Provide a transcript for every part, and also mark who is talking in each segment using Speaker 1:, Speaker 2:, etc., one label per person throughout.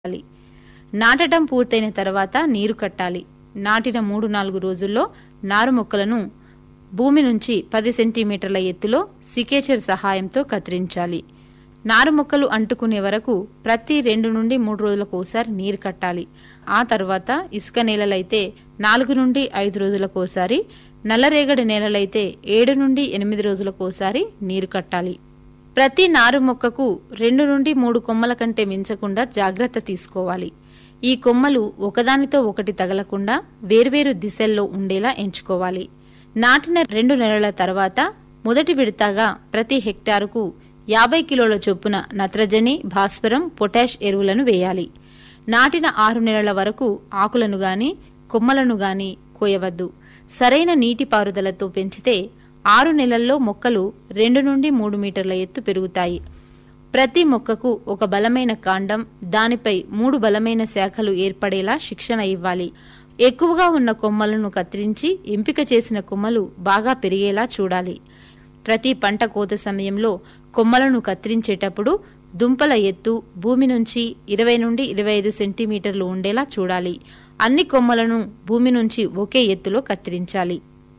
Speaker 1: కట్టాలి నాటడం పూర్తయిన తర్వాత నీరు కట్టాలి నాటిన మూడు నాలుగు రోజుల్లో నారు మొక్కలను భూమి నుంచి పది సెంటీమీటర్ల ఎత్తులో సికేచర్ సహాయంతో కత్తిరించాలి నారు మొక్కలు అంటుకునే వరకు ప్రతి రెండు నుండి మూడు రోజులకు ఒకసారి నీరు కట్టాలి ఆ తర్వాత ఇసుక నేలలైతే నాలుగు నుండి ఐదు రోజులకు ఒకసారి నల్లరేగడి నేలలైతే ఏడు నుండి ఎనిమిది రోజులకు ఒకసారి నీరు కట్టాలి ప్రతి నారు మొక్కకు రెండు నుండి మూడు కొమ్మల కంటే మించకుండా జాగ్రత్త తీసుకోవాలి ఈ కొమ్మలు ఒకదానితో ఒకటి తగలకుండా వేర్వేరు దిశల్లో ఉండేలా ఎంచుకోవాలి నాటిన రెండు నెలల తర్వాత మొదటి విడతగా ప్రతి హెక్టారుకు యాభై కిలోల చొప్పున నత్రజని భాస్వరం పొటాష్ ఎరువులను వేయాలి నాటిన ఆరు నెలల వరకు ఆకులను గాని కొమ్మలను గాని కోయవద్దు సరైన నీటిపారుదలతో పెంచితే ఆరు నెలల్లో మొక్కలు రెండు నుండి మూడు మీటర్ల ఎత్తు పెరుగుతాయి ప్రతి మొక్కకు ఒక బలమైన కాండం దానిపై మూడు బలమైన శాఖలు ఏర్పడేలా శిక్షణ ఇవ్వాలి ఎక్కువగా ఉన్న కొమ్మలను కత్తిరించి ఎంపిక చేసిన కొమ్మలు బాగా పెరిగేలా చూడాలి ప్రతి పంట కోత సమయంలో కొమ్మలను కత్తిరించేటప్పుడు దుంపల ఎత్తు భూమి నుంచి ఇరవై నుండి ఇరవై ఐదు సెంటీమీటర్లు ఉండేలా చూడాలి అన్ని కొమ్మలను భూమి నుంచి ఒకే ఎత్తులో కత్తిరించాలి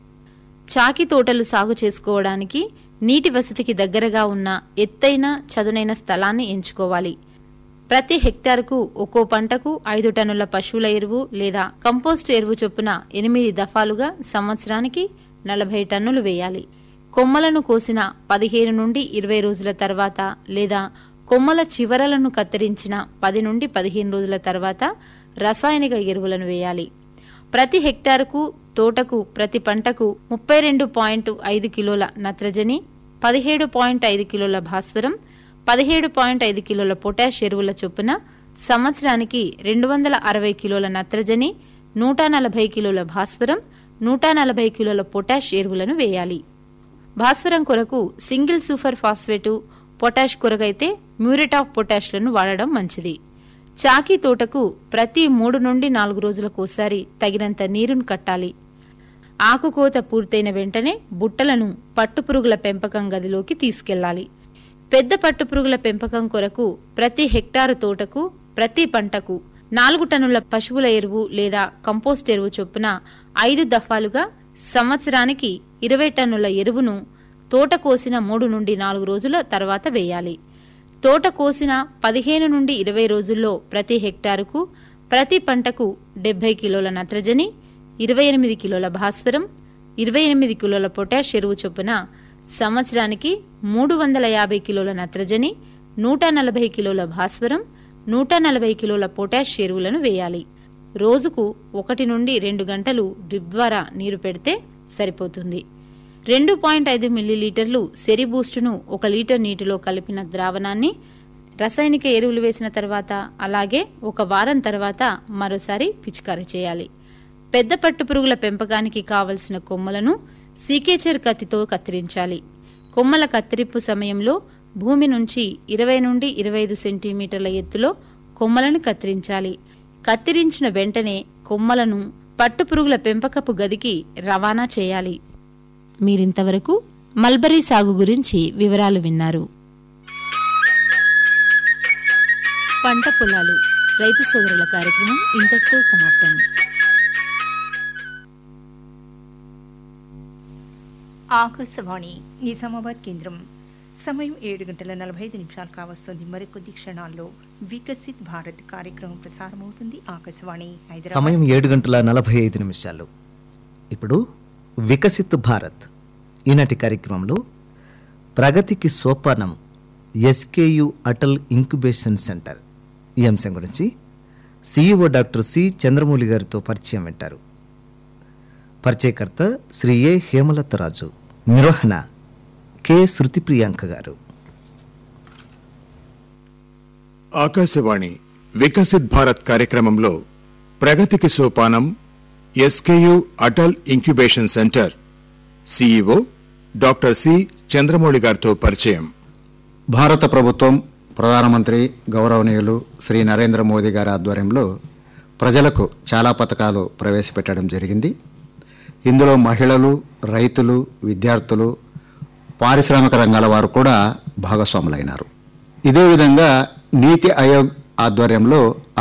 Speaker 1: చాకి తోటలు సాగు చేసుకోవడానికి నీటి వసతికి దగ్గరగా ఉన్న ఎత్తైన చదునైన స్థలాన్ని ఎంచుకోవాలి ప్రతి హెక్టారుకు ఒక్కో పంటకు ఐదు టన్నుల పశువుల ఎరువు లేదా కంపోస్ట్ ఎరువు చొప్పున ఎనిమిది దఫాలుగా సంవత్సరానికి నలభై టన్నులు వేయాలి కొమ్మలను కోసిన పదిహేను నుండి ఇరవై రోజుల తర్వాత లేదా కొమ్మల చివరలను కత్తిరించిన పది నుండి పదిహేను రోజుల తర్వాత రసాయనిక ఎరువులను వేయాలి ప్రతి హెక్టారుకు తోటకు ప్రతి పంటకు ముప్పై రెండు పాయింట్ ఐదు కిలోల నత్రజని పదిహేడు పాయింట్ ఐదు కిలోల భాస్వరం పదిహేడు పాయింట్ ఐదు కిలోల పొటాష్ ఎరువుల చొప్పున సంవత్సరానికి రెండు వందల అరవై కిలోల నత్రజని నూట నలభై కిలోల భాస్వరం నూట నలభై కిలోల పొటాష్ ఎరువులను వేయాలి భాస్వరం కొరకు సింగిల్ సూపర్ ఫాస్ఫేటు పొటాష్ కొరకైతే మ్యూరేట్ ఆఫ్ పొటాష్లను వాడడం మంచిది చాకీ తోటకు ప్రతి మూడు నుండి నాలుగు రోజులకోసారి తగినంత నీరును కట్టాలి ఆకుకోత పూర్తయిన వెంటనే బుట్టలను పట్టుపురుగుల పెంపకం గదిలోకి తీసుకెళ్లాలి పెద్ద పట్టుపురుగుల పెంపకం కొరకు ప్రతి హెక్టారు తోటకు ప్రతి పంటకు నాలుగు టన్నుల పశువుల ఎరువు లేదా కంపోస్ట్ ఎరువు చొప్పున ఐదు దఫాలుగా సంవత్సరానికి ఇరవై టన్నుల ఎరువును తోట కోసిన మూడు నుండి నాలుగు రోజుల తర్వాత వేయాలి తోట కోసిన పదిహేను నుండి ఇరవై రోజుల్లో ప్రతి హెక్టారుకు ప్రతి పంటకు డెబ్బై కిలోల నత్రజని ఇరవై ఎనిమిది కిలోల భాస్వరం ఇరవై ఎనిమిది కిలోల పొటాష్ ఎరువు చొప్పున సంవత్సరానికి మూడు వందల యాభై కిలోల నత్రజని నూట నలభై కిలోల భాస్వరం నూట నలభై కిలోల పొటాష్ ఎరువులను వేయాలి రోజుకు ఒకటి నుండి రెండు గంటలు డ్రిప్ ద్వారా నీరు పెడితే సరిపోతుంది రెండు పాయింట్ ఐదు మిల్లీలీటర్లు సెరిబూస్టును ఒక లీటర్ నీటిలో కలిపిన ద్రావణాన్ని రసాయనిక ఎరువులు వేసిన తర్వాత అలాగే ఒక వారం తర్వాత మరోసారి పిచికారీ చేయాలి పెద్ద పట్టు పురుగుల పెంపకానికి కావలసిన కొమ్మలను సీకేచర్ కత్తితో కత్తిరించాలి కొమ్మల కత్తిరింపు సమయంలో భూమి నుంచి ఇరవై నుండి ఇరవై ఐదు సెంటీమీటర్ల ఎత్తులో కొమ్మలను కత్తిరించాలి కత్తిరించిన వెంటనే కొమ్మలను పట్టుపురుగుల పెంపకపు గదికి రవాణా చేయాలి మీరింతవరకు మల్బరీ సాగు గురించి వివరాలు విన్నారు పంట పొలాలు రైతు సోదరుల కార్యక్రమం ఇంతటితో సమాప్తం
Speaker 2: ఆకాశవాణి నిజామాబాద్ కేంద్రం సమయం ఏడు గంటల నలభై ఐదు నిమిషాలు కావస్తుంది మరికొద్ది క్షణాల్లో వికసిత్ భారత్ కార్యక్రమం ప్రసారమవుతుంది ఆకాశవాణి హైదరాబాద్
Speaker 3: సమయం ఏడు గంటల నలభై ఐదు నిమిషాలు ఇప్పుడు వికసిత్ భారత్ ఈనాటి కార్యక్రమంలో ప్రగతికి సోపానం ఎస్కేయు అటల్ ఇంక్యుబేషన్ సెంటర్ ఈ అంశం గురించి సిఇఓ డాక్టర్ సి చంద్రమౌళి గారితో పరిచయం వింటారు పరిచయకర్త శ్రీ ఏ హేమలతరాజు నిర్వహణ కె శృతి ప్రియాంక గారు
Speaker 4: ఆకాశవాణి వికసిత్ భారత్ కార్యక్రమంలో ప్రగతికి సోపానం SKU Atal incubation centre CEO doctor C Chandramouli గారితో పరిచయం
Speaker 5: భారత ప్రభుత్వం ప్రధానమంత్రి గౌరవనీయులు శ్రీ నరేంద్ర మోదీ గారి ఆధ్వర్యంలో ప్రజలకు చాలా పథకాలు ప్రవేశపెట్టడం జరిగింది ఇందులో మహిళలు రైతులు విద్యార్థులు పారిశ్రామిక రంగాల వారు కూడా భాగస్వాములైనారు ఇదే విధంగా నీతి ఆయోగ్ ఆధ్వర్యంలో